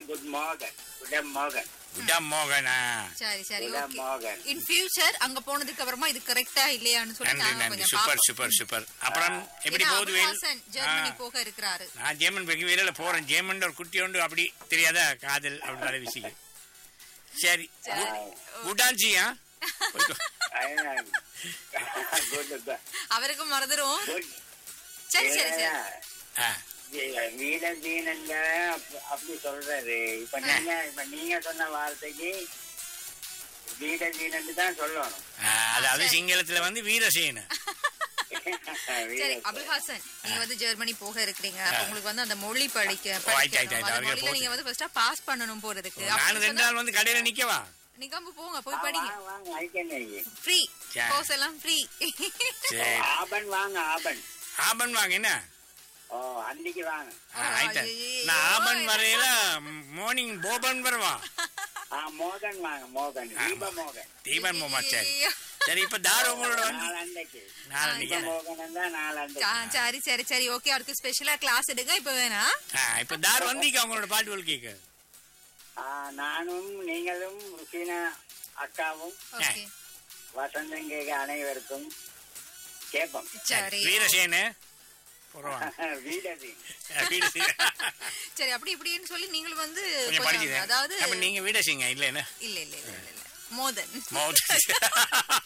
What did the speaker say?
Good morning good morning குடா மோகனா சரி சரி good okay morning in future அங்க போனதுக்கு அப்புறமா இது கரெக்டா இல்லையான்னு சொல்லி நன்றி நாங்க நன்றி கொஞ்சம் சூப்பர் பாப்போம். சூப்பர் சூப்பர் அப்புறம் எப்படி ஏன்னா போகுது அபுல் வெயில் ஹாசன் ஜெர்மனி ஆ. போக இருக்கிறாரு நான் ஜேமன் வெகு வேலையில போறேன் ஜேமன் ஒரு குட்டி உண்டு அப்படி தெரியாதா காதல் அப்படின்ற விஷயம் சரி குடாஞ்சியா குட் அவருக்கும் மறந்துடும் குட் சரி சரி சரி ஆ, வீட தீனல்ல அப்ப- அப்படி சொல்றாரு இப்ப நீங்க இப்ப நீங்க சொன்ன வார்த்தைக்கு வீட தீனன்னு தான் சொல்லணும் ஆ, அதாவது சிங்களத்துல வந்து வீரசேன சரி அபுல் ஹாசன் நீங்க வந்து ஜெர்மனி போக இருக்கிறீங்க அப்ப உங்களுக்கு வந்து அந்த மொழி படிக்க ஆயிட்டு, ஆயிட்டு, படிக்கணும். அந்த அவருக்கு மொழியில போட்டு. நீங்க வந்து ஃபர்ஸ்டா பாஸ் பண்ணணும் போறதுக்கு நானும் ரெண்டு நாள் வந்து கடையில நிக்கவா நிக்காம போங்க போய் படிங்க வாங்க, வாங்க ஐக்கண்ணே ஃப்ரீ சரி. கோர்ஸ் எல்லாம் ஃப்ரீ சரி ஆபன் வாங்க ஆபன் ஆபன் வாங்க என்ன ஓ அன்னைக்கு வாங்க ஆ, ஆயிட்டா. ஐயையோ, நான் ஆபன் என்ன வரையில மார்னிங் போபன் வருவா ஆ மோகன் வாங்க மோகன் தீப மோகன் தீபன் போமா சரி ஐயோ. சரி இப்ப தாரு உங்களோட வந்து நாலண்டைக்கு நாளைக்கு தீப மோகன் தான் ஆ, நாலண்டைக்கு சரி சரி சரி ஓகே அவருக்கு ஸ்பெஷலா கிளாஸ் எடுங்க இப்ப வேணா ஆ, இப்ப தாரு வந்தீங்க அவங்களோட பாட்டுகள் கேட்க ஆ, நானும் நீங்களும் ருசீனா அக்காவும் ஓகே வசந்தங்க அனைவருக்கும் கேட்போம் சரி வீரசேன போடுவாங்க வீடதி வீரசேன சரி அப்படி இப்படின்னு சொல்லி நீங்களும் வந்து கொஞ்சம் கொஞ்சம் படிச்சுது அதாவது அப்ப நீங்க வீரசிங்க இல்ல என்ன இல்ல இல்ல இல்ல இல்ல, இல்ல மோதன் மௌத்